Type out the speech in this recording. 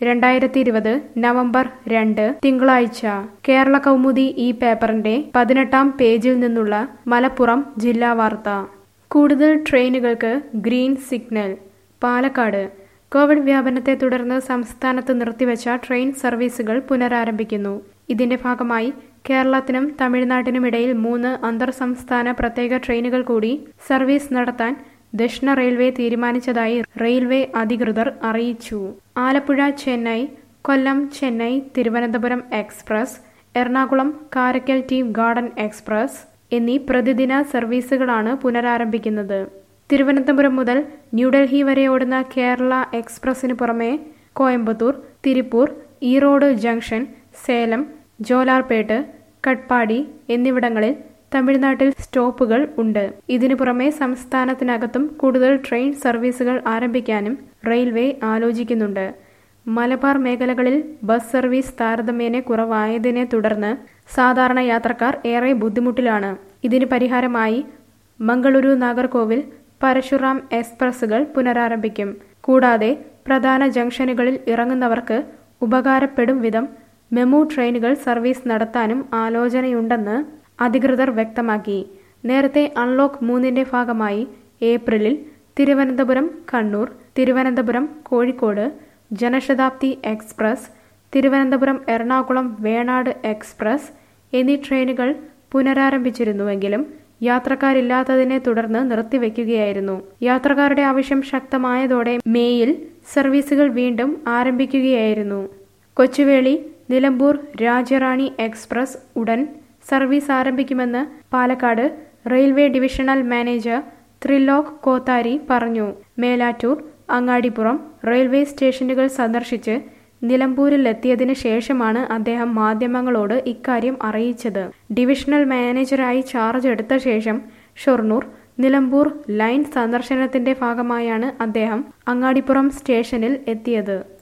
രണ്ടായിരത്തി ഇരുപത് നവംബർ രണ്ട് തിങ്കളാഴ്ച കേരള കൗമുദി ഈ പേപ്പറിന്റെ പതിനെട്ടാം പേജിൽ നിന്നുള്ള മലപ്പുറം ജില്ലാ വാർത്ത കൂടുതൽ ട്രെയിനുകൾക്ക് ഗ്രീൻ സിഗ്നൽ പാലക്കാട് കോവിഡ് വ്യാപനത്തെ തുടർന്ന് സംസ്ഥാനത്ത് നിർത്തിവെച്ച ട്രെയിൻ സർവീസുകൾ പുനരാരംഭിക്കുന്നു ഇതിന്റെ ഭാഗമായി കേരളത്തിനും തമിഴ്നാട്ടിനുമിടയിൽ മൂന്ന് അന്തർ സംസ്ഥാന പ്രത്യേക ട്രെയിനുകൾ കൂടി സർവീസ് നടത്താൻ ദക്ഷിണ റെയിൽവേ തീരുമാനിച്ചതായി റെയിൽവേ അധികൃതർ അറിയിച്ചു Alappuzha Chennai Kollam Chennai Thiruvananthapuram express Ernakulam Karaikal tea garden express എന്നീ പ്രതിദിന സർവീസുകളാണ് പുനരാരംഭിക്കുന്നത് തിരുവനന്തപുരം മുതൽ ന്യൂഡൽഹി വരെ ഓടുന്ന കേരള എക്സ്പ്രസിന് പുറമെ കോയമ്പത്തൂർ തിരുപ്പൂർ ഈറോഡ് ജംഗ്ഷൻ സേലം ജോലാർപേട്ട് കട്പാടി എന്നിവിടങ്ങളിൽ തമിഴ്നാട്ടിൽ സ്റ്റോപ്പുകൾ ഉണ്ട് ഇതിനു പുറമെ സംസ്ഥാനത്തിനകത്തും കൂടുതൽ ട്രെയിൻ സർവീസുകൾ ആരംഭിക്കാനും റെയിൽവേ ആലോചിക്കുന്നുണ്ട് മലബാർ മേഖലകളിൽ ബസ് സർവീസ് താരതമ്യേന കുറവായതിനെ തുടർന്ന് സാധാരണ യാത്രക്കാർ ഏറെ ബുദ്ധിമുട്ടിലാണ് ഇതിന് പരിഹാരമായി മംഗളൂരു നാഗർകോവിൽ പരശുറാം എക്സ്പ്രസുകൾ പുനരാരംഭിക്കും കൂടാതെ പ്രധാന ജംഗ്ഷനുകളിൽ ഇറങ്ങുന്നവർക്ക് ഉപകാരപ്പെടും വിധം മെമു ട്രെയിനുകൾ സർവീസ് നടത്താനും ആലോചനയുണ്ടെന്ന് അധികൃതർ വ്യക്തമാക്കി നേരത്തെ അൺലോക്ക് മൂന്നിന്റെ ഭാഗമായി ഏപ്രിലിൽ തിരുവനന്തപുരം കണ്ണൂർ തിരുവനന്തപുരം കോഴിക്കോട് ജനശതാബ്ദി എക്സ്പ്രസ് തിരുവനന്തപുരം എറണാകുളം വേണാട് എക്സ്പ്രസ് എന്നീ ട്രെയിനുകൾ പുനരാരംഭിച്ചിരുന്നുവെങ്കിലും യാത്രക്കാരില്ലാത്തതിനെ തുടർന്ന് നിർത്തിവെക്കുകയായിരുന്നു യാത്രക്കാരുടെ ആവശ്യം ശക്തമായതോടെ മേയിൽ സർവീസുകൾ വീണ്ടും ആരംഭിക്കുകയായിരുന്നു കൊച്ചുവേളി നിലമ്പൂർ രാജറാണി എക്സ്പ്രസ് ഉടൻ സർവീസ് ആരംഭിക്കുമെന്ന് Palakkad railway divisional manager Trilok Kothari പറഞ്ഞു മേലാറ്റൂർ അങ്ങാടിപ്പുറം റെയിൽവേ സ്റ്റേഷനുകൾ സന്ദർശിച്ച് നിലമ്പൂരിലെത്തിയതിനു ശേഷമാണ് അദ്ദേഹം മാധ്യമങ്ങളോട് ഇക്കാര്യം അറിയിച്ചത് ഡിവിഷണൽ മാനേജരായി ചാർജ് എടുത്ത ശേഷം ഷൊർണൂർ നിലമ്പൂർ ലൈൻ സന്ദർശനത്തിന്റെ ഭാഗമായാണ് അദ്ദേഹം അങ്ങാടിപ്പുറം സ്റ്റേഷനിൽ എത്തിയത്